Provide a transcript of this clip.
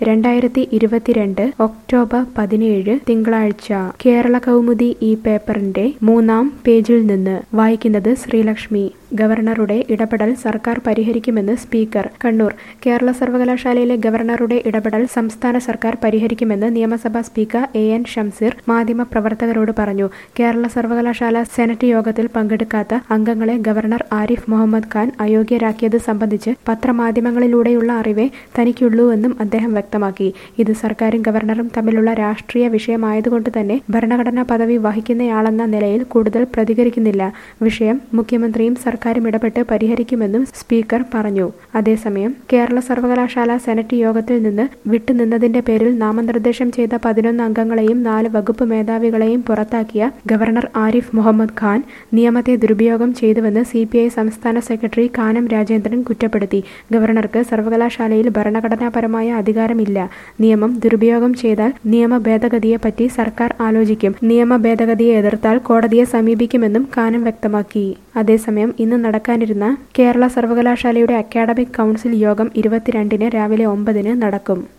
രണ്ടായിരത്തി ഇരുപത്തിരണ്ട് ഒക്ടോബർ പതിനേഴ് തിങ്കളാഴ്ച കേരള കൗമുദി ഈ പേപ്പറിന്റെ മൂന്നാം പേജിൽ നിന്ന് വായിക്കുന്നത് ശ്രീലക്ഷ്മി ഗവർണറുടെ ഇടപെടൽ സർക്കാർ പരിഹരിക്കുമെന്ന് സ്പീക്കർ കണ്ണൂർ കേരള സർവകലാശാലയിലെ ഗവർണറുടെ ഇടപെടൽ സംസ്ഥാന സർക്കാർ പരിഹരിക്കുമെന്ന് നിയമസഭാ സ്പീക്കർ എ എൻ ഷംസീർ മാധ്യമപ്രവർത്തകരോട് പറഞ്ഞു കേരള സർവകലാശാല സെനറ്റ് യോഗത്തിൽ പങ്കെടുക്കാത്ത അംഗങ്ങളെ ഗവർണർ ആരിഫ് മുഹമ്മദ് ഖാൻ അയോഗ്യരാക്കിയത് സംബന്ധിച്ച് പത്രമാധ്യമങ്ങളിലൂടെയുള്ള അറിവേ തനിക്കുള്ളൂവെന്നും അദ്ദേഹം വ്യക്തമാക്കി ഇത് സർക്കാരും ഗവർണറും തമ്മിലുള്ള രാഷ്ട്രീയ വിഷയമായതുകൊണ്ട് തന്നെ ഭരണഘടനാ പദവി വഹിക്കുന്നയാളെന്ന നിലയിൽ കൂടുതൽ പ്രതികരിക്കുന്നില്ല വിഷയം മുഖ്യമന്ത്രിയും സർക്കാരും ഇടപെട്ട് പരിഹരിക്കുമെന്നും സ്പീക്കർ പറഞ്ഞു അതേസമയം കേരള സർവകലാശാല സെനറ്റ് യോഗത്തിൽ നിന്ന് വിട്ടുനിന്നതിന്റെ പേരിൽ നാമനിർദ്ദേശം ചെയ്ത പതിനൊന്ന് അംഗങ്ങളെയും നാല് വകുപ്പ് മേധാവികളെയും പുറത്താക്കിയ ഗവർണർ ആരിഫ് മുഹമ്മദ് ഖാൻ നിയമത്തെ ദുരുപയോഗം ചെയ്തുവെന്ന് സി പി ഐ സംസ്ഥാന സെക്രട്ടറി കാനം രാജേന്ദ്രൻ കുറ്റപ്പെടുത്തി ഗവർണർക്ക് സർവകലാശാലയിൽ ഭരണഘടനാപരമായ അധികാരമില്ല നിയമം ദുരുപയോഗം ചെയ്താൽ നിയമ ഭേദഗതിയെപ്പറ്റി സർക്കാർ ആലോചിക്കും നിയമ ഭേദഗതിയെ എതിർത്താൽ കോടതിയെ സമീപിക്കുമെന്നും കാനം വ്യക്തമാക്കി അതേസമയം ഇന്ന് നടക്കാനിരുന്ന കേരള സർവകലാശാലയുടെ അക്കാഡമിക് കൗൺസിൽ യോഗം ഇരുപത്തിരണ്ടിന് രാവിലെ ഒമ്പതിന് നടക്കും